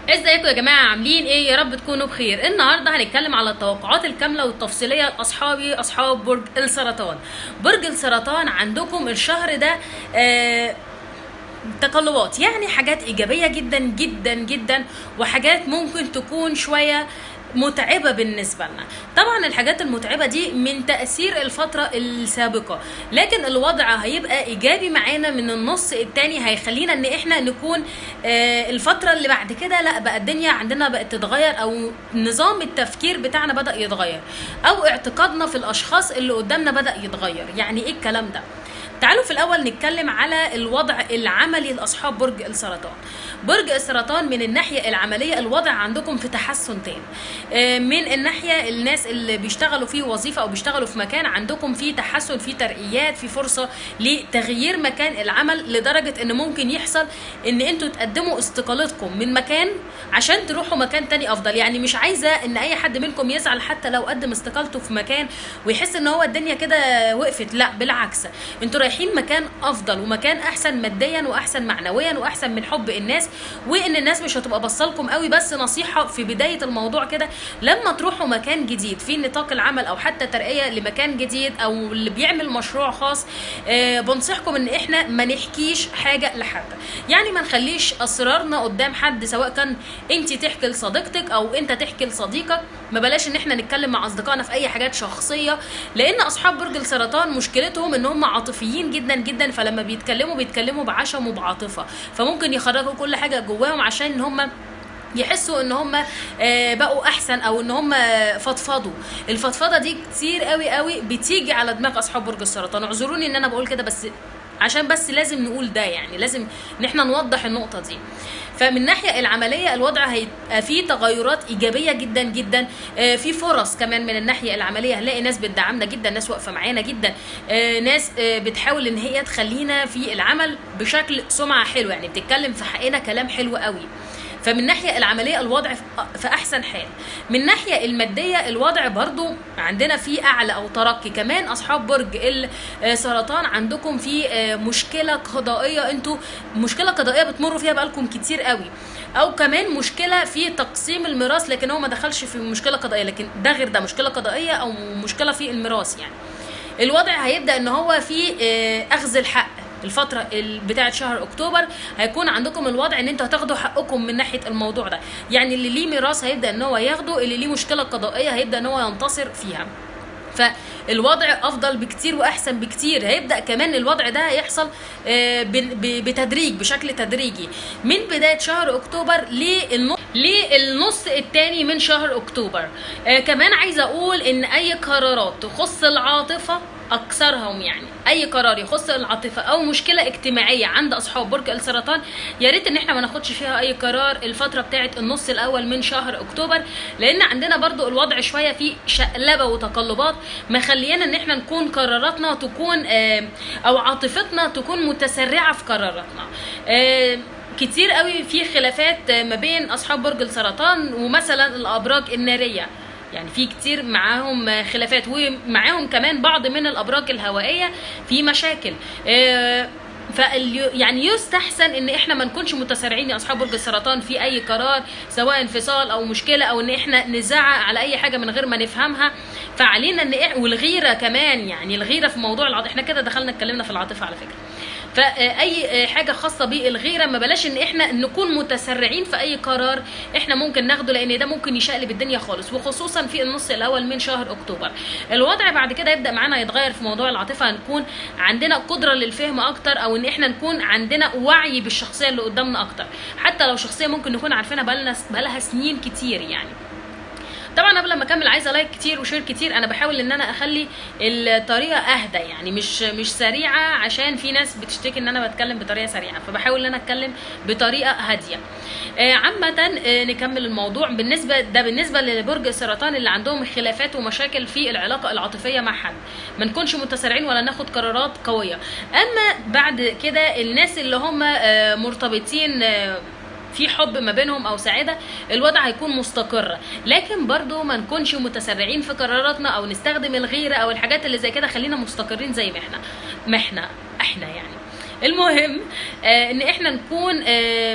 ازيكم يا جماعه عاملين ايه يا رب تكونوا بخير النهارده هنتكلم على التوقعات الكامله والتفصيليه لاصحابي اصحاب برج السرطان برج السرطان عندكم الشهر ده آه تقلبات يعني حاجات ايجابيه جدا جدا جدا وحاجات ممكن تكون شويه متعبة بالنسبة لنا طبعا الحاجات المتعبة دي من تأثير الفترة السابقة لكن الوضع هيبقى إيجابي معانا من النص التاني هيخلينا إن إحنا نكون آه الفترة اللي بعد كده لا بقى الدنيا عندنا بقت تتغير أو نظام التفكير بتاعنا بدأ يتغير أو اعتقادنا في الأشخاص اللي قدامنا بدأ يتغير يعني إيه الكلام ده تعالوا في الاول نتكلم على الوضع العملي لاصحاب برج السرطان برج السرطان من الناحيه العمليه الوضع عندكم في تحسن تام من الناحيه الناس اللي بيشتغلوا في وظيفه او بيشتغلوا في مكان عندكم في تحسن في ترقيات في فرصه لتغيير مكان العمل لدرجه ان ممكن يحصل ان انتوا تقدموا استقالتكم من مكان عشان تروحوا مكان تاني افضل يعني مش عايزه ان اي حد منكم يزعل حتى لو قدم استقالته في مكان ويحس ان هو الدنيا كده وقفت لا بالعكس انتوا رايحين مكان افضل ومكان احسن ماديا واحسن معنويا واحسن من حب الناس وان الناس مش هتبقى بصلكم قوي بس نصيحه في بدايه الموضوع كده لما تروحوا مكان جديد في نطاق العمل او حتى ترقيه لمكان جديد او اللي بيعمل مشروع خاص آه بنصحكم ان احنا ما نحكيش حاجه لحد يعني ما نخليش اسرارنا قدام حد سواء كان انت تحكي لصديقتك او انت تحكي لصديقك ما بلاش ان احنا نتكلم مع اصدقائنا في اي حاجات شخصيه لان اصحاب برج السرطان مشكلتهم ان هم عاطفيين جدا جدا فلما بيتكلموا بيتكلموا بعشم وبعاطفه فممكن يخرجوا كل حاجه جواهم عشان ان هم يحسوا ان هم بقوا احسن او ان هم فضفضوا الفضفضه دي كتير قوي قوي بتيجي على دماغ اصحاب برج السرطان اعذروني ان انا بقول كده بس عشان بس لازم نقول ده يعني لازم ان احنا نوضح النقطه دي فمن الناحيه العمليه الوضع هيبقى فيه تغيرات ايجابيه جدا جدا في فرص كمان من الناحيه العمليه هنلاقي ناس بتدعمنا جدا ناس واقفه معانا جدا ناس بتحاول ان هي تخلينا في العمل بشكل سمعه حلوه يعني بتتكلم في حقنا كلام حلو قوي فمن الناحيه العمليه الوضع في احسن حال من الناحيه الماديه الوضع برضو عندنا في اعلى او ترقي كمان اصحاب برج السرطان عندكم في مشكله قضائيه انتوا مشكله قضائيه بتمروا فيها بقالكم كتير قوي او كمان مشكله في تقسيم الميراث لكن هو ما دخلش في مشكله قضائيه لكن ده غير ده مشكله قضائيه او مشكله في الميراث يعني الوضع هيبدا ان هو في اخذ الحق الفترة بتاعة شهر اكتوبر هيكون عندكم الوضع ان انتوا هتاخدوا حقكم من ناحية الموضوع ده يعني اللي ليه ميراث هيبدأ ان هو ياخده اللي ليه مشكلة قضائية هيبدأ ان هو ينتصر فيها فالوضع افضل بكتير واحسن بكتير هيبدا كمان الوضع ده هيحصل بتدريج بشكل تدريجي من بدايه شهر اكتوبر للنص للنص الثاني من شهر اكتوبر كمان عايزه اقول ان اي قرارات تخص العاطفه اكثرهم يعني اي قرار يخص العاطفه او مشكله اجتماعيه عند اصحاب برج السرطان يا ريت ان احنا ما ناخدش فيها اي قرار الفتره بتاعه النص الاول من شهر اكتوبر لان عندنا برضو الوضع شويه فيه شقلبه وتقلبات مخليانا ان احنا نكون قراراتنا تكون او عاطفتنا تكون متسرعه في قراراتنا كتير قوي في خلافات ما بين اصحاب برج السرطان ومثلا الابراج الناريه يعني في كتير معاهم خلافات ومعاهم كمان بعض من الابراج الهوائيه في مشاكل ف يعني يستحسن ان احنا ما نكونش متسارعين يا اصحاب برج السرطان في اي قرار سواء انفصال او مشكله او ان احنا نزعق على اي حاجه من غير ما نفهمها فعلينا ان إح... والغيره كمان يعني الغيره في موضوع العاطفه احنا كده دخلنا اتكلمنا في العاطفه على فكره فاي حاجه خاصه بالغيره ما بلاش ان احنا نكون متسرعين في اي قرار احنا ممكن ناخده لان ده ممكن يشقلب الدنيا خالص وخصوصا في النص الاول من شهر اكتوبر الوضع بعد كده يبدا معانا يتغير في موضوع العاطفه هنكون عندنا قدره للفهم اكتر او ان احنا نكون عندنا وعي بالشخصيه اللي قدامنا اكتر حتى لو شخصيه ممكن نكون عارفينها بقالنا بقالها سنين كتير يعني طبعا قبل ما اكمل عايزه لايك كتير وشير كتير انا بحاول ان انا اخلي الطريقه اهدى يعني مش مش سريعه عشان في ناس بتشتكي ان انا بتكلم بطريقه سريعه فبحاول ان انا اتكلم بطريقه هاديه آه عامه آه نكمل الموضوع بالنسبه ده بالنسبه لبرج السرطان اللي عندهم خلافات ومشاكل في العلاقه العاطفيه مع حد ما نكونش متسارعين ولا ناخد قرارات قويه اما بعد كده الناس اللي هم آه مرتبطين في حب ما بينهم او سعاده الوضع هيكون مستقر لكن برضو ما نكونش متسرعين في قراراتنا او نستخدم الغيره او الحاجات اللي زي كده خلينا مستقرين زي ما احنا ما احنا احنا يعني المهم آه ان احنا نكون آه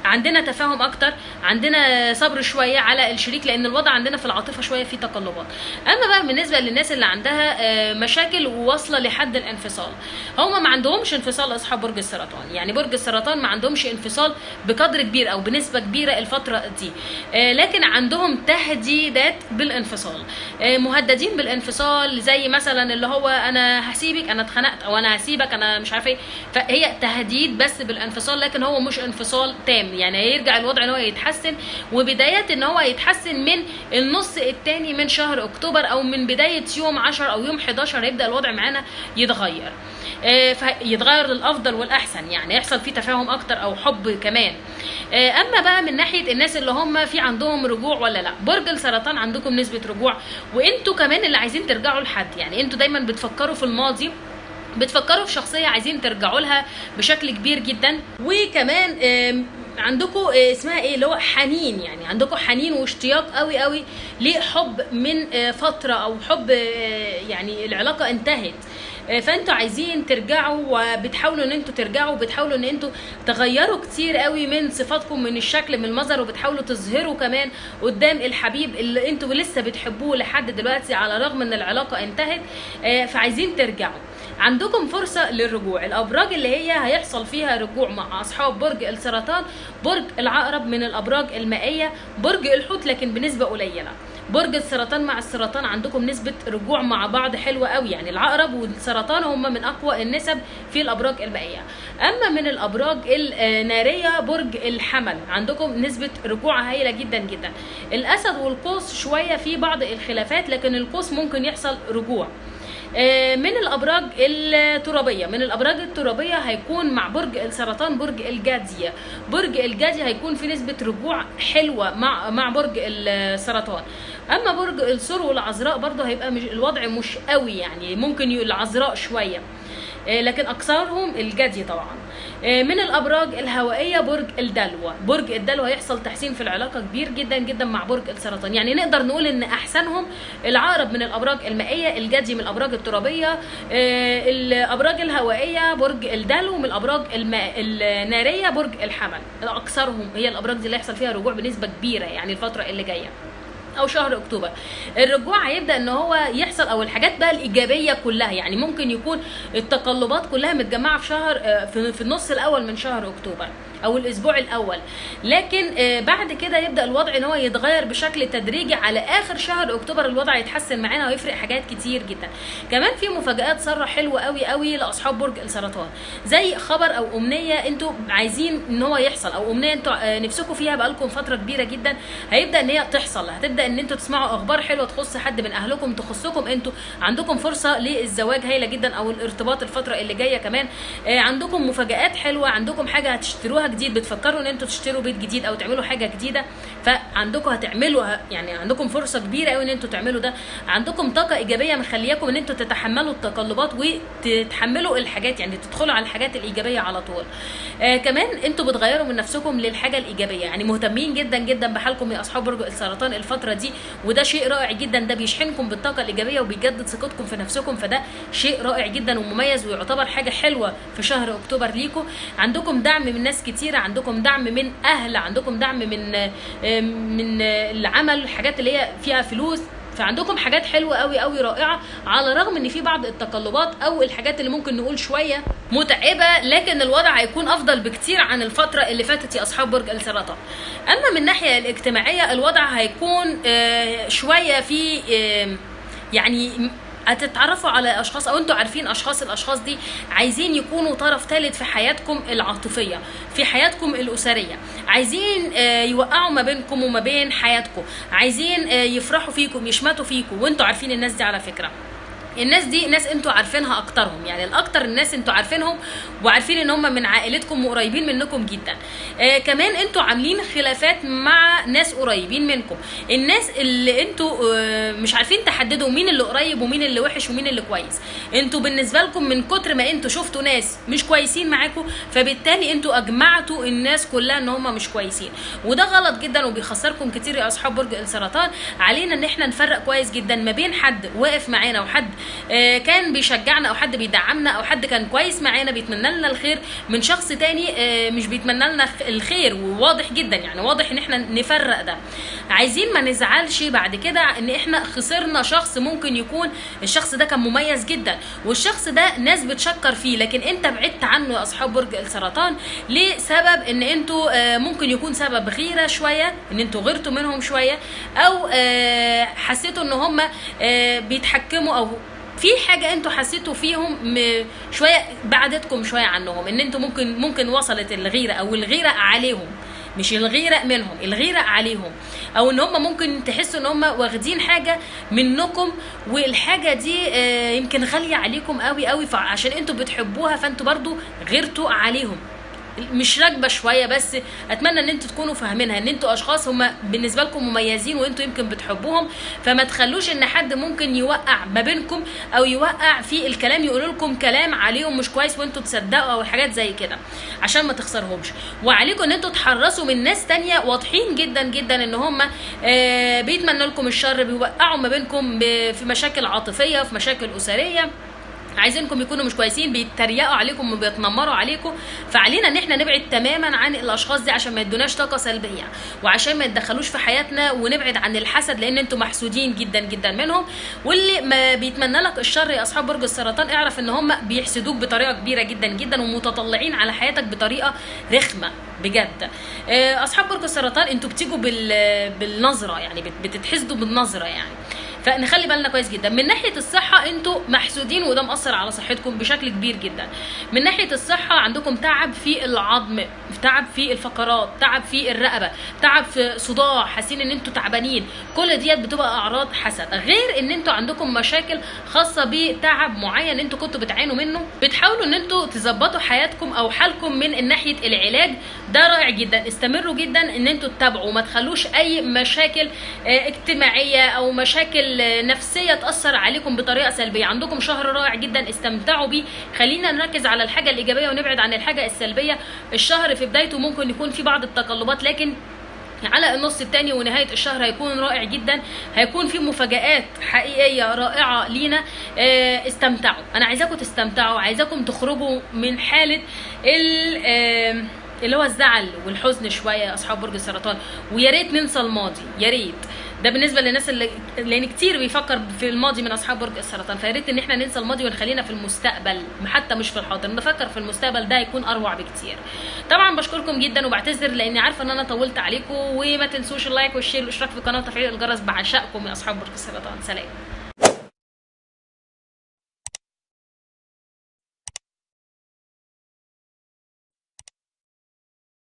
عندنا تفاهم اكتر عندنا صبر شويه على الشريك لان الوضع عندنا في العاطفه شويه فيه تقلبات اما بقى بالنسبه للناس اللي عندها آه، مشاكل وواصله لحد الانفصال هم ما عندهمش انفصال اصحاب برج السرطان يعني برج السرطان ما عندهمش انفصال بقدر كبير او بنسبه كبيره الفتره دي آه، لكن عندهم تهديدات بالانفصال آه، مهددين بالانفصال زي مثلا اللي هو انا هسيبك انا اتخنقت او انا هسيبك انا مش عارفه ايه فهي تهديد بس بالانفصال لكن هو مش انفصال تام يعني هيرجع الوضع ان هو يتحسن وبدايه ان هو يتحسن من النص الثاني من شهر اكتوبر او من بدايه يوم 10 او يوم 11 هيبدا الوضع معانا يتغير آه، فيتغير للافضل والاحسن يعني يحصل فيه تفاهم اكتر او حب كمان آه، اما بقى من ناحيه الناس اللي هم في عندهم رجوع ولا لا برج السرطان عندكم نسبه رجوع وانتوا كمان اللي عايزين ترجعوا لحد يعني انتوا دايما بتفكروا في الماضي بتفكروا في شخصيه عايزين ترجعوا لها بشكل كبير جدا وكمان آم، عندكم آه، اسمها ايه اللي هو حنين يعني عندكم حنين واشتياق قوي قوي لحب من آه، فتره او حب آه، يعني العلاقه انتهت آه، فانتوا عايزين ترجعوا وبتحاولوا ان انتوا ترجعوا وبتحاولوا ان انتوا تغيروا كتير قوي من صفاتكم من الشكل من المظهر وبتحاولوا تظهروا كمان قدام الحبيب اللي انتوا لسه بتحبوه لحد دلوقتي على الرغم ان العلاقه انتهت آه، فعايزين ترجعوا عندكم فرصة للرجوع الأبراج اللي هي هيحصل فيها رجوع مع أصحاب برج السرطان برج العقرب من الأبراج المائية برج الحوت لكن بنسبة قليلة برج السرطان مع السرطان عندكم نسبة رجوع مع بعض حلوة قوي يعني العقرب والسرطان هم من أقوى النسب في الأبراج المائية أما من الأبراج النارية برج الحمل عندكم نسبة رجوع هائلة جدا جدا الأسد والقوس شوية في بعض الخلافات لكن القوس ممكن يحصل رجوع آه، من الابراج الترابيه من الابراج الترابيه هيكون مع برج السرطان برج الجدي برج الجدي هيكون في نسبه رجوع حلوه مع مع برج السرطان اما برج الثور والعذراء برضه هيبقى مش الوضع مش قوي يعني ممكن ي- العذراء شويه آه، لكن اكثرهم الجدي طبعا آه، من الابراج الهوائيه برج الدلو برج الدلو هيحصل تحسين في العلاقه كبير جدا جدا مع برج السرطان يعني نقدر نقول ان احسنهم العقرب من الابراج المائيه الجدي من الابراج الترابيه آه، الابراج الهوائيه برج الدلو من الابراج الماء الناريه برج الحمل اكثرهم هي الابراج دي اللي هيحصل فيها رجوع بنسبه كبيره يعني الفتره اللي جايه او شهر اكتوبر الرجوع هيبدا ان هو يحصل او الحاجات بقى الايجابيه كلها يعني ممكن يكون التقلبات كلها متجمعه في شهر آه، في في النص الاول من شهر اكتوبر او الاسبوع الاول لكن آه، بعد كده يبدا الوضع ان هو يتغير بشكل تدريجي على اخر شهر اكتوبر الوضع يتحسن معانا ويفرق حاجات كتير جدا كمان في مفاجات ساره حلوه قوي قوي لاصحاب برج السرطان زي خبر او امنيه انتوا عايزين ان هو يحصل او امنيه انتوا آه، نفسكم فيها بقالكم فتره كبيره جدا هيبدا ان هي تحصل هتبدا ان انتوا تسمعوا اخبار حلوه تخص حد من اهلكم تخصكم انتوا عندكم فرصه للزواج هايله جدا او الارتباط الفتره اللي جايه كمان آه، عندكم مفاجات حلوه عندكم حاجه هتشتروها جديد بتفكروا ان انتوا تشتروا بيت جديد او تعملوا حاجه جديده فعندكم هتعملوا يعني عندكم فرصه كبيره قوي ان انتوا تعملوا ده عندكم طاقه ايجابيه مخلياكم ان انتوا تتحملوا التقلبات وتتحملوا الحاجات يعني تدخلوا على الحاجات الايجابيه على طول آه كمان انتوا بتغيروا من نفسكم للحاجه الايجابيه يعني مهتمين جدا جدا بحالكم يا اصحاب برج السرطان الفتره دي وده شيء رائع جدا ده بيشحنكم بالطاقه الايجابيه وبيجدد ثقتكم في نفسكم فده شيء رائع جدا ومميز ويعتبر حاجه حلوه في شهر اكتوبر ليكم عندكم دعم من ناس كتيره عندكم دعم من اهل عندكم دعم من آه، من آه، العمل الحاجات اللي هي فيها فلوس فعندكم حاجات حلوه قوي قوي رائعه على الرغم ان في بعض التقلبات او الحاجات اللي ممكن نقول شويه متعبه لكن الوضع هيكون افضل بكتير عن الفتره اللي فاتت يا اصحاب برج السرطان اما من الناحيه الاجتماعيه الوضع هيكون آه، شويه في آه، يعني هتتعرفوا على اشخاص او انتوا عارفين اشخاص الاشخاص دي عايزين يكونوا طرف ثالث في حياتكم العاطفيه في حياتكم الاسريه عايزين آه، يوقعوا ما بينكم وما بين حياتكم عايزين آه، يفرحوا فيكم يشمتوا فيكم وانتوا عارفين الناس دي على فكره الناس دي ناس انتوا عارفينها اكترهم يعني الاكتر الناس انتوا عارفينهم وعارفين ان هم من عائلتكم وقريبين منكم جدا آه كمان انتوا عاملين خلافات مع ناس قريبين منكم الناس اللي انتوا آه مش عارفين تحددوا مين اللي قريب ومين اللي وحش ومين اللي كويس انتوا بالنسبه لكم من كتر ما انتوا شفتوا ناس مش كويسين معاكم فبالتالي انتوا اجمعتوا الناس كلها ان هم مش كويسين وده غلط جدا وبيخسركم كتير يا اصحاب برج السرطان علينا ان احنا نفرق كويس جدا ما بين حد واقف معانا وحد آه، كان بيشجعنا او حد بيدعمنا او حد كان كويس معانا بيتمنى لنا الخير من شخص تاني آه، مش بيتمنى لنا الخير وواضح جدا يعني واضح ان احنا نفرق ده عايزين ما نزعلش بعد كده ان احنا خسرنا شخص ممكن يكون الشخص ده كان مميز جدا والشخص ده ناس بتشكر فيه لكن انت بعدت عنه يا اصحاب برج السرطان لسبب ان انتوا آه، ممكن يكون سبب غيره شويه ان انتوا غيرتوا منهم شويه او آه، حسيتوا ان هم آه، بيتحكموا او في حاجه انتوا حسيتوا فيهم م- شويه بعدتكم شويه عنهم ان انتوا ممكن ممكن وصلت الغيره او الغيره عليهم مش الغيره منهم الغيره عليهم او ان هم ممكن تحسوا ان هم واخدين حاجه منكم والحاجه دي آه، يمكن غاليه عليكم قوي قوي فعشان انتوا بتحبوها فانتوا برضو غيرتوا عليهم مش راكبه شويه بس اتمنى ان انتوا تكونوا فاهمينها ان انتوا اشخاص هم بالنسبه لكم مميزين وانتوا يمكن بتحبوهم فما تخلوش ان حد ممكن يوقع ما بينكم او يوقع في الكلام يقولوا لكم كلام عليهم مش كويس وانتوا تصدقوا او حاجات زي كده عشان ما تخسرهمش وعليكم ان انتوا تحرصوا من ناس تانية واضحين جدا جدا ان هم آه بيتمنوا لكم الشر بيوقعوا ما بينكم ب- في مشاكل عاطفيه في مشاكل اسريه عايزينكم يكونوا مش كويسين بيتريقوا عليكم وبيتنمروا عليكم فعلينا ان احنا نبعد تماما عن الاشخاص دي عشان ما يدوناش طاقه سلبيه وعشان ما يتدخلوش في حياتنا ونبعد عن الحسد لان انتوا محسودين جدا جدا منهم واللي ما بيتمنى لك الشر يا اصحاب برج السرطان اعرف ان هم بيحسدوك بطريقه كبيره جدا جدا ومتطلعين على حياتك بطريقه رخمه بجد آه، اصحاب برج السرطان انتوا بتيجوا بال بالنظره يعني بت- بتتحسدوا بالنظره يعني فنخلي بالنا كويس جدا من ناحيه الصحه انتوا محسودين وده مأثر على صحتكم بشكل كبير جدا من ناحيه الصحه عندكم تعب في العظم تعب في الفقرات تعب في الرقبه تعب في صداع حاسين ان انتوا تعبانين كل ديت بتبقى اعراض حسد غير ان انتوا عندكم مشاكل خاصه بتعب معين انتوا كنتوا بتعانوا منه بتحاولوا ان انتوا تظبطوا حياتكم او حالكم من ناحيه العلاج ده رائع جدا استمروا جدا ان انتوا تتابعوا وما تخلوش اي مشاكل آه، اجتماعيه او مشاكل آه، نفسيه تاثر عليكم بطريقه سلبيه عندكم شهر رائع جدا استمتعوا بيه خلينا نركز على الحاجه الايجابيه ونبعد عن الحاجه السلبيه الشهر في بدايته ممكن يكون في بعض التقلبات لكن على النص الثاني ونهايه الشهر هيكون رائع جدا هيكون في مفاجآت حقيقيه رائعه لينا آه، استمتعوا انا عايزاكم تستمتعوا عايزاكم تخرجوا من حاله ال آه، اللي هو الزعل والحزن شويه يا اصحاب برج السرطان ويا ريت ننسى الماضي يا ريت ده بالنسبه للناس اللي لان كتير بيفكر في الماضي من اصحاب برج السرطان فيا ريت ان احنا ننسى الماضي ونخلينا في المستقبل حتى مش في الحاضر نفكر في المستقبل ده هيكون اروع بكتير طبعا بشكركم جدا وبعتذر لاني عارفه ان انا طولت عليكم وما تنسوش اللايك والشير والاشتراك في القناه وتفعيل الجرس بعشقكم يا اصحاب برج السرطان سلام